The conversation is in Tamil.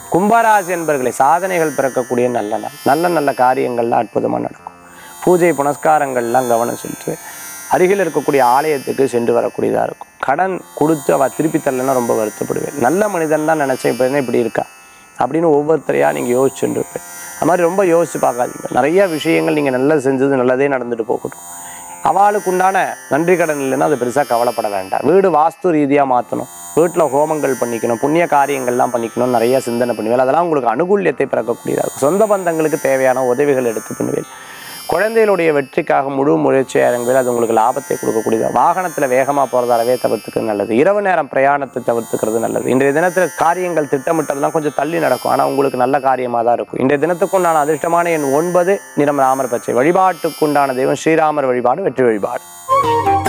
கும்பராசி என்பர்களை சாதனைகள் பிறக்கக்கூடிய நல்ல நாள் நல்ல நல்ல காரியங்கள்லாம் அற்புதமாக நடக்கும் பூஜை புனஸ்காரங்கள்லாம் கவனம் செலுத்து அருகில் இருக்கக்கூடிய ஆலயத்துக்கு சென்று வரக்கூடியதாக இருக்கும் கடன் கொடுத்து அவள் திருப்பி தரலன்னா ரொம்ப வருத்தப்படுவேன் நல்ல மனிதன் தான் நினச்சேன் இப்போ என்ன இப்படி இருக்கா அப்படின்னு ஒவ்வொருத்தரையாக நீங்கள் யோசிச்சுட்டு இருப்பேன் அது மாதிரி ரொம்ப யோசிச்சு பார்க்காதீங்க நிறைய விஷயங்கள் நீங்கள் நல்லது செஞ்சது நல்லதே நடந்துட்டு போகட்டும் அவளுக்கு உண்டான நன்றி கடன் இல்லைன்னா அது பெருசாக கவலைப்பட வேண்டாம் வீடு வாஸ்து ரீதியாக மாற்றணும் வீட்டில் ஹோமங்கள் பண்ணிக்கணும் புண்ணிய காரியங்கள்லாம் பண்ணிக்கணும் நிறைய சிந்தனை பண்ணுவேன் அதெல்லாம் உங்களுக்கு அனுகூல்யத்தை பிறக்கக்கூடியதாக இருக்கும் சொந்த பந்தங்களுக்கு தேவையான உதவிகள் எடுத்து பண்ணுவேன் குழந்தைகளுடைய வெற்றிக்காக முழு முயற்சியாக இறங்குவேன் அது உங்களுக்கு லாபத்தை கொடுக்கக்கூடியது வாகனத்தில் வேகமாக போகிறதாலவே தவிர்த்துக்கிறது நல்லது இரவு நேரம் பிரயாணத்தை தவிர்த்துக்கிறது நல்லது இன்றைய தினத்தில் காரியங்கள் திட்டமிட்டதெல்லாம் கொஞ்சம் தள்ளி நடக்கும் ஆனால் உங்களுக்கு நல்ல காரியமாக தான் இருக்கும் இன்றைய தினத்துக்குண்டான அதிர்ஷ்டமான எண் ஒன்பது நிறம் ராமர் பச்சை வழிபாட்டுக்குண்டான தெய்வம் ஸ்ரீராமர் வழிபாடு வெற்றி வழிபாடு